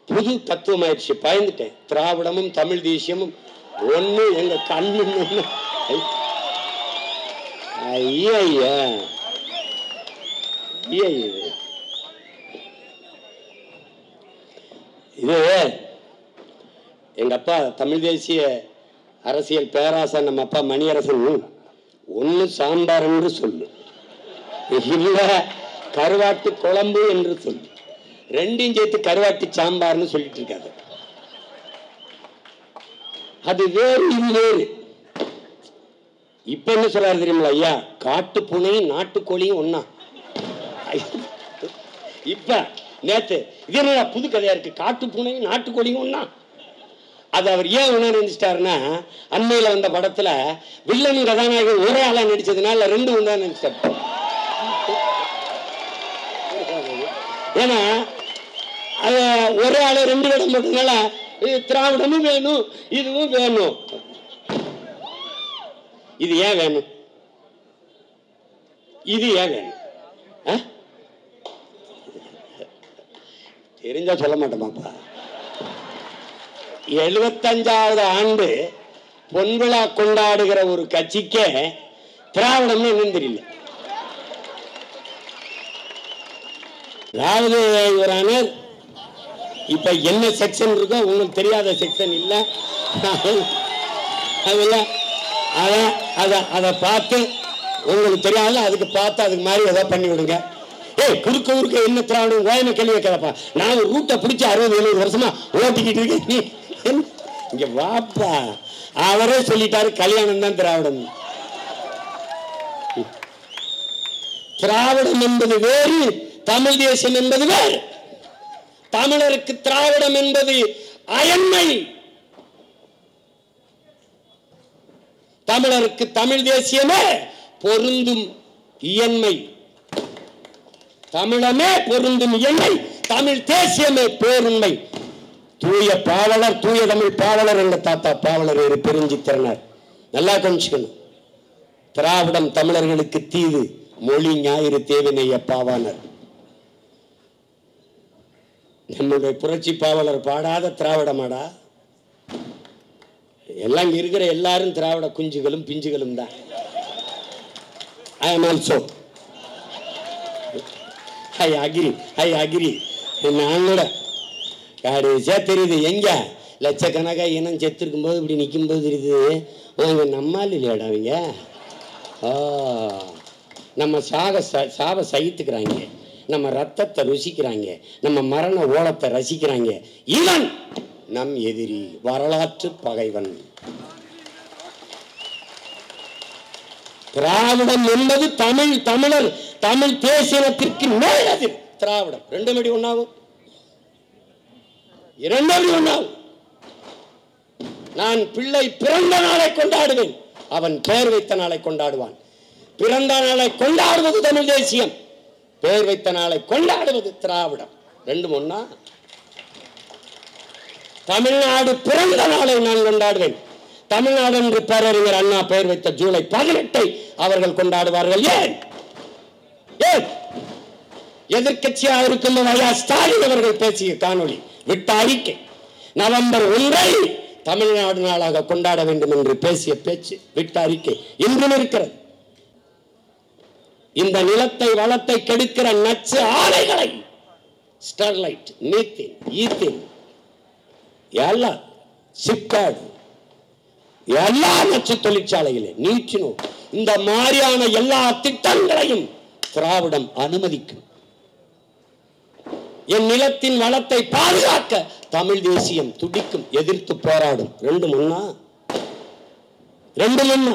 புது தத்துவம் ஆயிடுச்சு பயந்துட்டேன் திராவிடமும் தமிழ் தேசியமும் ஒண்ணு எங்க கண்ணு முன்ன. ஐயா ஐயா ஐயா இது இது எங்க அப்பா தமிழ் தேசிய அரசியல் பேராசை நம்ம அப்பா மணியரசன் ஒன்னு சாம்பார் என்று சொல்லு இல்ல கருவாட்டு குழம்பு என்று சொல்லு ரெண்டையும் சேர்த்து கருவாட்டு சாம்பார்னு சொல்லிட்டு இருக்காது அது வேறு இது வேறு இப்ப என்ன சொல்றாரு தெரியுங்களா ஐயா காட்டு பூனையும் நாட்டுக்கோழியும் ஒண்ணா இப்ப நேத்து இது என்ன புது கதையா இருக்கு காட்டு பூனையும் நாட்டுக்கோழியும் ஒண்ணா அது அவர் ஏன் உணர்ந்துச்சிட்டாருன்னா அண்மையில வந்த படத்துல வில்லனும் கதாநாயகன் ஒரே ஆளா நடிச்சதுனால ரெண்டு ஒன்றா நினைச்சிட்டாரு ஏன்னா அது ஒரே ஆளு ரெண்டு இடம் போட்டதுனால இது திராவிடமும் வேணும் இதுவும் வேணும் இது ஏன் வேணும் இது ஏன் வேணும் ஆ? தெரிஞ்சா சொல்ல மாட்டோமாப்பா எழுபத்தஞ்சாவது ஆண்டு பொன்விழா கொண்டாடுகிற ஒரு கட்சிக்கே திராவிடம்னு என்னன்னு தெரியல அதாவது இவரான இப்ப என்ன செக்ஷன் இருக்கோ உங்களுக்கு தெரியாத செக்ஷன் இல்ல அதுல அத அத அதை பார்த்து உங்களுக்கு தெரியாது அதுக்கு பார்த்து அதுக்கு மாதிரி ஏதோ பண்ணி விடுங்க ஏய் குறுக்க குறுக்க என்ன திராவிடம் கோயம கேள்வி வைக்கிறப்பா நான் ஒரு ரூட்டை பிடிச்சி அறுபது எழுபது வருஷமா ஓட்டிக்கிட்டு இருக்கேன் நீ என்ன? இங்க வாப்பா அவரே சொல்லிட்டாரு கல்யாணம் தான் திராவிடம் திராவிடம் என்பது வேறு தமிழ் தேசம் என்பது வேறு தமிழருக்கு திராவிடம் என்பது அயன்மை தமிழருக்கு தமிழ் தேசியமே பொருந்தும் இயன்மை தமிழமே பொருந்தும் இயன்மை தமிழ் தேசியமே பேருண்மை தூய பாவலர் தூய தமிழ் பாவலர் எங்க தாத்தா பாவலர் ஒரு பெருஞ்சித்திரனார் நல்லா கொஞ்சிக்கணும் திராவிடம் தமிழர்களுக்கு தீது மொழி ஞாயிறு தேவினைய பாவானர் நம்முடைய புரட்சி பாவலர் பாடாத திராவிடமாடா எல்லாம் இங்க இருக்கிற எல்லாரும் திராவிட குஞ்சுகளும் பிஞ்சுகளும் தான் ஐ எம் ஆல்சோ ஐ அகிரி ஐ அகிரி நான் கூட கடைசியா தெரியுது எங்க லட்சக்கணக்கா இனம் செத்துருக்கும் போது இப்படி நிற்கும் போது தெரியுது அவங்க நம்மால் இல்லையாடா அவங்க ஆ நம்ம சாக ச- சாவை சகித்துக்கிறாங்க நம்ம ரத்தத்தை ருசிக்கிறாங்க நம்ம மரண ஓலத்தை ரசிக்கிறாங்க இவன் நம் எதிரி வரலாற்று பகைவன் திராவிடம் என்பது தமிழ் தமிழர் தமிழ் தேசியத்திற்கு மேலது திராவிடம் ரெண்டு மணி ஒன்னாகும் இரண்டு மணி ஒன்னாகும் நான் பிள்ளை பிறந்த நாளை கொண்டாடுவேன் அவன் பெயர் வைத்த நாளை கொண்டாடுவான் பிறந்த நாளை கொண்டாடுவது தமிழ் தேசியம் பெயர் வைத்த நாளை கொண்டாடுவது திராவிடம் ரெண்டும் ஒண்ணா தமிழ்நாடு பிறந்த நாளை நான் கொண்டாடுவேன் தமிழ்நாடு என்று பேரறிஞர் அண்ணா பெயர் வைத்த ஜூலை பதினெட்டை அவர்கள் கொண்டாடுவார்கள் ஏன் ஏன் எதிர்க்கட்சியாக இருக்கும்போது ஐயா ஸ்டாலின் அவர்கள் பேசிய காணொளி விட்ட அறிக்கை நவம்பர் ஒன்றை தமிழ்நாடு நாளாக கொண்டாட வேண்டும் என்று பேசிய பேச்சு விட்ட அறிக்கை இன்றும் இருக்கிறது இந்த நிலத்தை வளத்தை கெடுக்கிற நச்சு ஆலைகளை ஸ்டெர்லைட் மீத்தேன் ஈத்தேன் எல்லாம் சிப்காடு எல்லா நச்சு தொழிற்சாலைகளே நீச்சினோ இந்த மாதிரியான எல்லா திட்டங்களையும் திராவிடம் அனுமதிக்கும் என் நிலத்தின் வளத்தை பாதுகாக்க தமிழ் தேசியம் துடிக்கும் எதிர்த்து போராடும் ரெண்டு முன்னா ரெண்டு முன்னா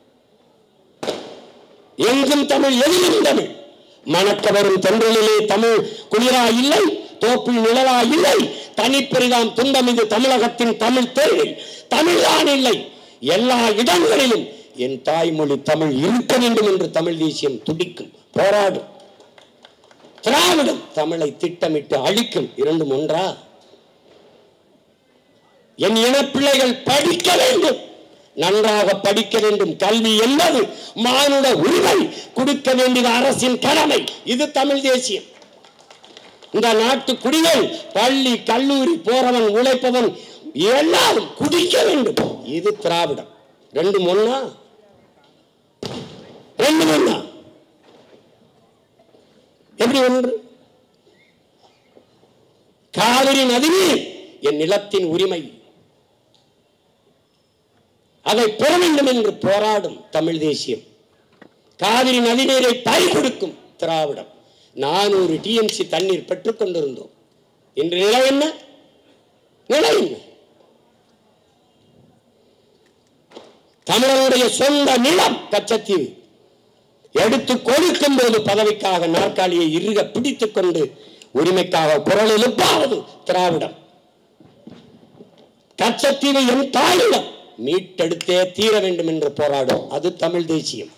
எங்கும் தமிழ் எதிலும் தமிழ் மணக்க வரும் தென்றலிலே தமிழ் குளிரா இல்லை தோப்பில் நிழலா இல்லை தனிப்பெரிதாம் துன்பம் இது தமிழகத்தின் தமிழ் தேவை தமிழ்தான் இல்லை எல்லா இடங்களிலும் என் தாய்மொழி தமிழ் இருக்க வேண்டும் என்று தமிழ் தேசியம் துடிக்கும் போராடும் திராவிடம் தமிழை திட்டமிட்டு அழிக்கும் இரண்டும் ஒன்றா என் இனப்பிள்ளைகள் படிக்க வேண்டும் நன்றாக படிக்க வேண்டும் கல்வி என்பது மானுட உரிமை கொடுக்க வேண்டியது அரசின் கடமை இது தமிழ் தேசியம் இந்த நாட்டு குடிகள் பள்ளி கல்லூரி போறவன் உழைப்பவன் எல்லாரும் குடிக்க வேண்டும் இது திராவிடம் ரெண்டு ஒண்ணா ரெண்டு ஒண்ணா எப்படி ஒன்று காவிரி நதிநீர் என் நிலத்தின் உரிமை அதை பெற வேண்டும் என்று போராடும் தமிழ் தேசியம் காவிரி நதிநீரை பறி கொடுக்கும் திராவிடம் நானூறு டிஎம்சி தண்ணீர் பெற்றுக் கொண்டிருந்தோம் இன்று நிலை என்ன நிலை என்ன தமிழனுடைய சொந்த நிலம் கச்சத்தீவு எடுத்து கொடுக்கும் போது பதவிக்காக நாற்காலியை இறுக பிடித்துக் கொண்டு உரிமைக்காக குரல் எழுப்பாவது திராவிடம் கச்சத்தீவு என் தாயிடம் மீட்டெடுத்தே தீர வேண்டும் என்று போராடும் அது தமிழ் தேசியம்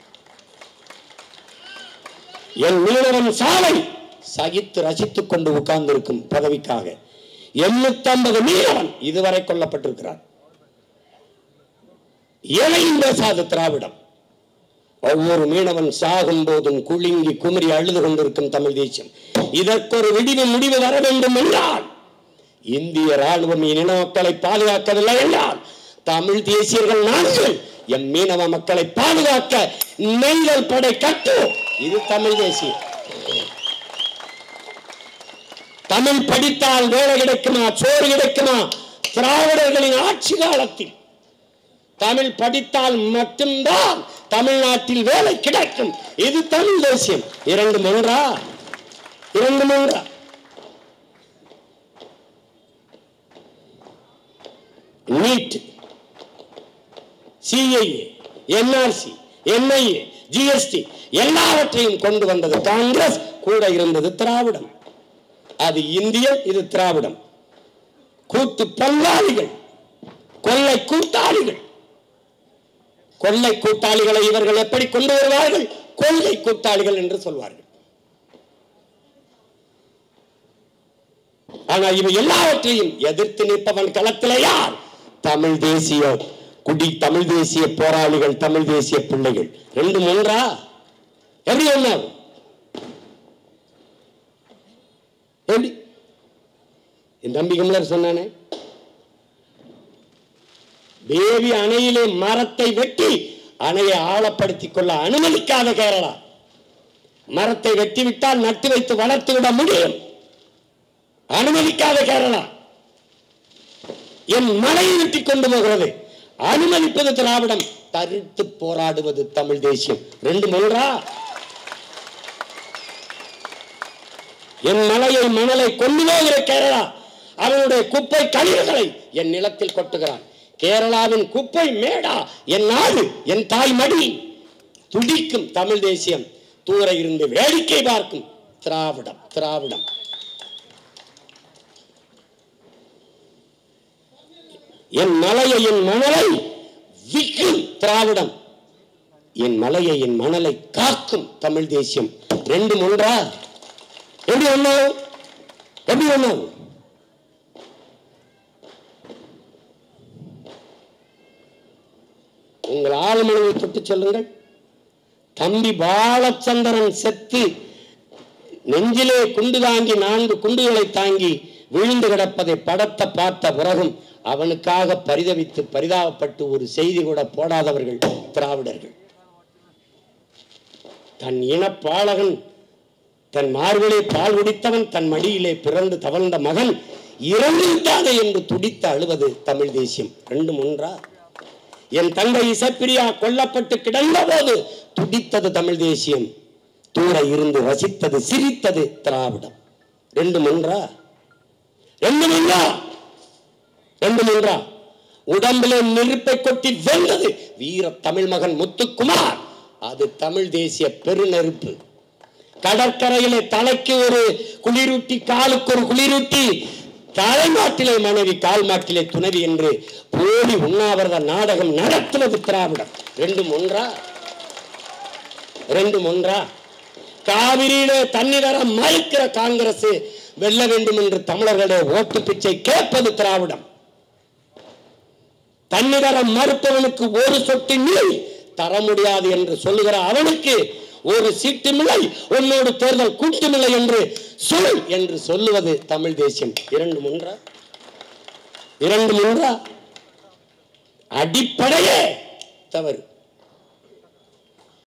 என் மீனவன் சாலை சகித்து ரசித்துக் கொண்டு உட்கார்ந்திருக்கும் பதவிக்காக எண்ணூத்தி ஐம்பது மீனவன் இதுவரை கொல்லப்பட்டிருக்கிறார் எதையும் பேசாத திராவிடம் ஒவ்வொரு மீனவன் சாகும் போதும் குலுங்கி குமரி அழுது கொண்டிருக்கும் தமிழ் தேசம் இதற்கொரு விடிவு முடிவு வர வேண்டும் என்றால் இந்திய ராணுவம் இன மக்களை பாதுகாக்கவில்லை என்றால் தமிழ் தேசியர்கள் நாங்கள் எம் மீனவ மக்களை பாதுகாக்க நெய்தல் படை கட்டு இது தமிழ் தேசியம் தமிழ் படித்தால் வேலை கிடைக்குமா சோறு கிடைக்குமா திராவிடர்களின் ஆட்சி காலத்தில் தமிழ் படித்தால் மட்டும்தான் தமிழ்நாட்டில் வேலை கிடைக்கும் இது தமிழ் தேசியம் இரண்டு மூன்றா இரண்டு மூன்றா NEET CIA NRC NIA GST எல்லாவற்றையும் கொண்டு வந்தது காங்கிரஸ் கூட இருந்தது திராவிடம் அது இந்தியம் இது திராவிடம் கூட்டு பங்காளிகள் கொள்ளை கூட்டாளிகள் கொள்ளை கூட்டாளிகளை இவர்கள் எப்படி கொண்டு வருவார்கள் கொள்கை கூட்டாளிகள் என்று சொல்வார்கள் ஆனா இவை எல்லாவற்றையும் எதிர்த்து நிற்பவன் களத்திலே யார் தமிழ் தேசிய குடி தமிழ் தேசிய போராளிகள் தமிழ் தேசிய பிள்ளைகள் ரெண்டு மூன்றா எப்படி ஒண்ணாகும் எப்படி என் தம்பி கமலர் சொன்னானே தேவி அணையிலே மரத்தை வெட்டி அணையை ஆழப்படுத்திக் கொள்ள அனுமதிக்காத கேரளா மரத்தை வெட்டி விட்டால் நட்டு வைத்து வளர்த்து விட முடியும் அனுமதிக்காத கேரளா என் மலையை வெட்டி கொண்டு போகிறது அனுமதிப்பது திராவிடம் தரித்து போராடுவது தமிழ் தேசியம் ரெண்டு மூன்றா என் மலையை மணலை கொண்டு போகிற கேரளா அவனுடைய குப்பை கழிவுகளை என் நிலத்தில் கொட்டுகிறான் கேரளாவின் குப்பை மேடா என் நாடு என் தாய் மடி துடிக்கும் தமிழ் தேசியம் தூர இருந்து வேடிக்கை பார்க்கும் திராவிடம் திராவிடம் என் மலையை என் மணலை விற்கும் திராவிடம் என் மலையை என் மணலை காக்கும் தமிழ் தேசியம் ரெண்டு மூன்றா எப்படி ஒண்ணாகும் எப்படி ஒண்ணாகும் உங்கள் ஆழ்மனதை தொட்டு சொல்லுங்கள் தம்பி பாலச்சந்திரன் செத்து நெஞ்சிலே குண்டு தாங்கி நான்கு குண்டுகளை தாங்கி விழுந்து கிடப்பதை படத்தை பார்த்த பிறகும் அவனுக்காக பரிதவித்து பரிதாபப்பட்டு ஒரு செய்தி கூட போடாதவர்கள் திராவிடர்கள் தன் இனப்பாளகன் தன் மார்பிலே பால் குடித்தவன் தன் மடியிலே பிறந்து தவழ்ந்த மகன் இறந்து விட்டானே என்று துடித்து அழுவது தமிழ் தேசியம் ரெண்டு மூன்றா என் தங்கை இசப்பிரியா கொல்லப்பட்டு கிடந்த போது துடித்தது தமிழ் தேசியம் தூர இருந்து ரசித்தது சிரித்தது திராவிடம் ரெண்டு மூன்றா ரெண்டு மூன்றா ரெண்டு மூன்றா உடம்பிலே நெருப்பை கொட்டி வென்றது வீர தமிழ் மகன் முத்துக்குமார் அது தமிழ் தேசிய பெருநெருப்பு கடற்கரையிலே தலைக்கு ஒரு குளிரூட்டி காலுக்கு ஒரு குளிரூட்டி தலைமாட்டிலே மனைவி கால் மாட்டிலே துணைவி என்று போலி உண்ணாவிரத நாடகம் நடத்துவது திராவிடம் ரெண்டு ஒன்றா ரெண்டு ஒன்றா காவிரியிலே தண்ணி வர மறுக்கிற காங்கிரஸ் வெல்ல வேண்டும் என்று தமிழர்களுடைய ஓட்டு பிச்சை கேட்பது திராவிடம் தண்ணி வர மறுப்பவனுக்கு ஒரு சொட்டு நீர் தர முடியாது என்று சொல்லுகிற அவனுக்கு ஒரு சீட்டுமில்லை உன்னோடு தேர்தல் கூட்டுமில்லை என்று சொல் என்று சொல்லுவது தமிழ் தேசியம் இரண்டு மூன்றா இரண்டு மூன்றா அடிப்படையே தவறு